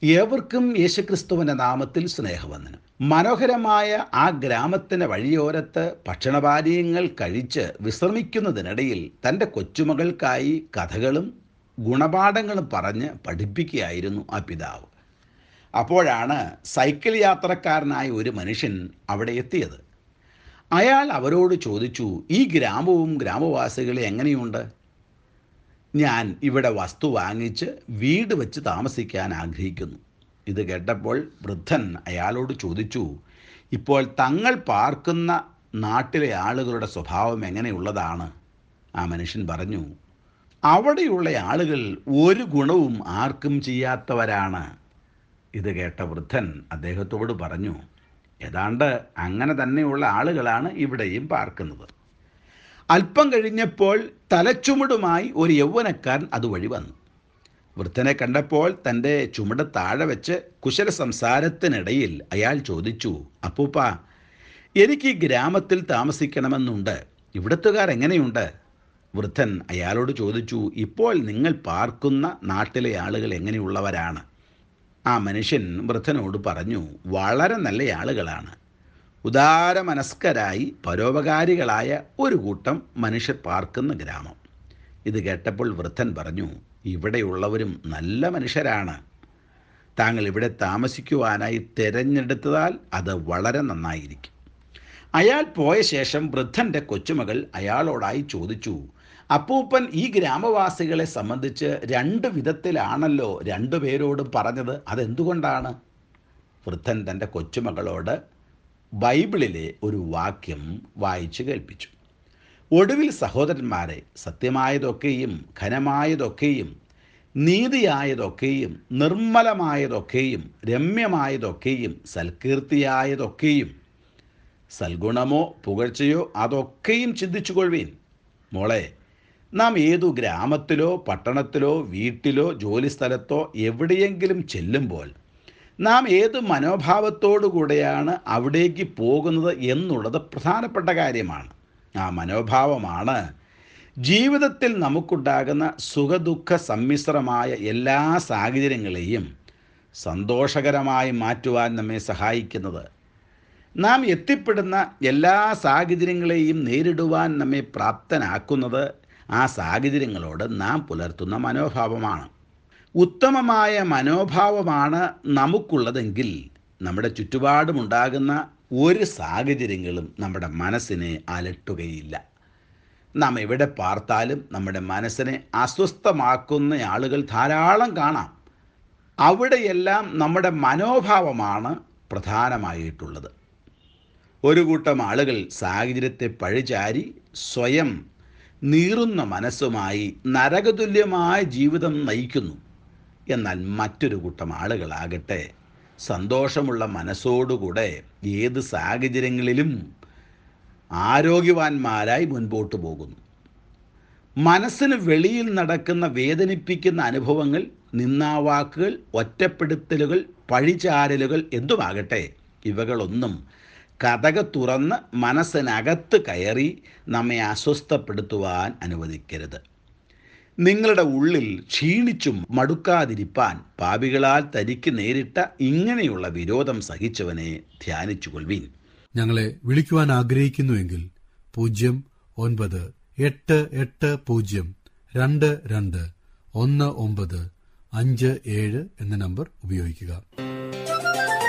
ഏവർക്കും യേശുക്രിസ്തുവിൻ്റെ നാമത്തിൽ സ്നേഹവന്ദനം മനോഹരമായ ആ ഗ്രാമത്തിൻ്റെ വഴിയോരത്ത് ഭക്ഷണപാനീയങ്ങൾ കഴിച്ച് വിശ്രമിക്കുന്നതിനിടയിൽ തൻ്റെ കൊച്ചുമകൾക്കായി കഥകളും ഗുണപാഠങ്ങളും പറഞ്ഞ് പഠിപ്പിക്കുകയായിരുന്നു ആ പിതാവ് അപ്പോഴാണ് സൈക്കിൾ യാത്രക്കാരനായ ഒരു മനുഷ്യൻ അവിടെ എത്തിയത് അയാൾ അവരോട് ചോദിച്ചു ഈ ഗ്രാമവും ഗ്രാമവാസികളെ എങ്ങനെയുണ്ട് ഞാൻ ഇവിടെ വസ്തു വാങ്ങിച്ച് വീട് വെച്ച് താമസിക്കാൻ ആഗ്രഹിക്കുന്നു ഇത് കേട്ടപ്പോൾ വൃദ്ധൻ അയാളോട് ചോദിച്ചു ഇപ്പോൾ തങ്ങൾ പാർക്കുന്ന നാട്ടിലെ ആളുകളുടെ സ്വഭാവം എങ്ങനെയുള്ളതാണ് ആ മനുഷ്യൻ പറഞ്ഞു അവിടെയുള്ള ആളുകൾ ഒരു ഗുണവും ആർക്കും ചെയ്യാത്തവരാണ് ഇത് കേട്ട വൃദ്ധൻ അദ്ദേഹത്തോട് പറഞ്ഞു ഏതാണ്ട് അങ്ങനെ തന്നെയുള്ള ആളുകളാണ് ഇവിടെയും പാർക്കുന്നത് അല്പം കഴിഞ്ഞപ്പോൾ തലച്ചുമടുമായി ഒരു യൗവനക്കാരൻ അതുവഴി വന്നു വൃദ്ധനെ കണ്ടപ്പോൾ തൻ്റെ ചുമട് താഴെ വെച്ച് കുശല സംസാരത്തിനിടയിൽ അയാൾ ചോദിച്ചു അപ്പൂപ്പ എനിക്ക് ഈ ഗ്രാമത്തിൽ താമസിക്കണമെന്നുണ്ട് ഇവിടത്തുകാർ എങ്ങനെയുണ്ട് വൃദ്ധൻ അയാളോട് ചോദിച്ചു ഇപ്പോൾ നിങ്ങൾ പാർക്കുന്ന നാട്ടിലെ ആളുകൾ എങ്ങനെയുള്ളവരാണ് ആ മനുഷ്യൻ വൃദ്ധനോട് പറഞ്ഞു വളരെ നല്ല ആളുകളാണ് ഉദാരമനസ്കരായി പരോപകാരികളായ ഒരു കൂട്ടം മനുഷ്യർ പാർക്കുന്ന ഗ്രാമം ഇത് കേട്ടപ്പോൾ വൃദ്ധൻ പറഞ്ഞു ഇവിടെയുള്ളവരും നല്ല മനുഷ്യരാണ് താങ്കൾ ഇവിടെ താമസിക്കുവാനായി തിരഞ്ഞെടുത്തതാൽ അത് വളരെ നന്നായിരിക്കും അയാൾ പോയ ശേഷം വൃദ്ധൻ്റെ കൊച്ചുമകൾ അയാളോടായി ചോദിച്ചു അപ്പൂപ്പൻ ഈ ഗ്രാമവാസികളെ സംബന്ധിച്ച് രണ്ട് വിധത്തിലാണല്ലോ രണ്ടു പേരോടും പറഞ്ഞത് അതെന്തുകൊണ്ടാണ് വൃദ്ധൻ തൻ്റെ കൊച്ചുമകളോട് ബൈബിളിലെ ഒരു വാക്യം വായിച്ചു കേൾപ്പിച്ചു ഒടുവിൽ സഹോദരന്മാരെ സത്യമായതൊക്കെയും ഘനമായതൊക്കെയും നീതിയായതൊക്കെയും നിർമ്മലമായതൊക്കെയും രമ്യമായതൊക്കെയും സൽകീർത്തിയായതൊക്കെയും സൽഗുണമോ പുകഴ്ചയോ അതൊക്കെയും ചിന്തിച്ചുകൊള്ളുവീൻ മോളെ നാം ഏതു ഗ്രാമത്തിലോ പട്ടണത്തിലോ വീട്ടിലോ ജോലിസ്ഥലത്തോ എവിടെയെങ്കിലും ചെല്ലുമ്പോൾ നാം ഏത് മനോഭാവത്തോടുകൂടെയാണ് അവിടേക്ക് പോകുന്നത് എന്നുള്ളത് പ്രധാനപ്പെട്ട കാര്യമാണ് ആ മനോഭാവമാണ് ജീവിതത്തിൽ നമുക്കുണ്ടാകുന്ന സുഖദുഃഖ സമ്മിശ്രമായ എല്ലാ സാഹചര്യങ്ങളെയും സന്തോഷകരമായി മാറ്റുവാൻ നമ്മെ സഹായിക്കുന്നത് നാം എത്തിപ്പെടുന്ന എല്ലാ സാഹചര്യങ്ങളെയും നേരിടുവാൻ നമ്മെ പ്രാപ്തനാക്കുന്നത് ആ സാഹചര്യങ്ങളോട് നാം പുലർത്തുന്ന മനോഭാവമാണ് ഉത്തമമായ മനോഭാവമാണ് നമുക്കുള്ളതെങ്കിൽ നമ്മുടെ ചുറ്റുപാടുമുണ്ടാകുന്ന ഒരു സാഹചര്യങ്ങളും നമ്മുടെ മനസ്സിനെ അലട്ടുകയില്ല നാം എവിടെ പാർത്താലും നമ്മുടെ മനസ്സിനെ അസ്വസ്ഥമാക്കുന്ന ആളുകൾ ധാരാളം കാണാം അവിടെയെല്ലാം നമ്മുടെ മനോഭാവമാണ് പ്രധാനമായിട്ടുള്ളത് ഒരു കൂട്ടം ആളുകൾ സാഹചര്യത്തെ പഴിചാരി സ്വയം നീറുന്ന മനസ്സുമായി നരകതുല്യമായ ജീവിതം നയിക്കുന്നു എന്നാൽ മറ്റൊരു കൂട്ടം ആളുകളാകട്ടെ സന്തോഷമുള്ള മനസ്സോടുകൂടെ ഏത് സാഹചര്യങ്ങളിലും ആരോഗ്യവാന്മാരായി മുൻപോട്ട് പോകുന്നു മനസ്സിന് വെളിയിൽ നടക്കുന്ന വേദനിപ്പിക്കുന്ന അനുഭവങ്ങൾ നിന്നാവാക്കുകൾ ഒറ്റപ്പെടുത്തലുകൾ പഴിചാരലുകൾ എന്തുമാകട്ടെ ഇവകളൊന്നും കഥക തുറന്ന് മനസ്സിനകത്ത് കയറി നമ്മെ അസ്വസ്ഥപ്പെടുത്തുവാൻ അനുവദിക്കരുത് നിങ്ങളുടെ ഉള്ളിൽ ക്ഷീണിച്ചും മടുക്കാതിരിപ്പാൻ പാപികളാൽ തനിക്ക് നേരിട്ട ഇങ്ങനെയുള്ള വിരോധം സഹിച്ചവനെ ധ്യാനിച്ചുകൊള്ളുവീൻ ഞങ്ങളെ വിളിക്കുവാൻ ആഗ്രഹിക്കുന്നുവെങ്കിൽ പൂജ്യം ഒൻപത് എട്ട് എട്ട് പൂജ്യം രണ്ട് രണ്ട് ഒന്ന് ഒമ്പത് അഞ്ച് ഏഴ് എന്ന നമ്പർ ഉപയോഗിക്കുക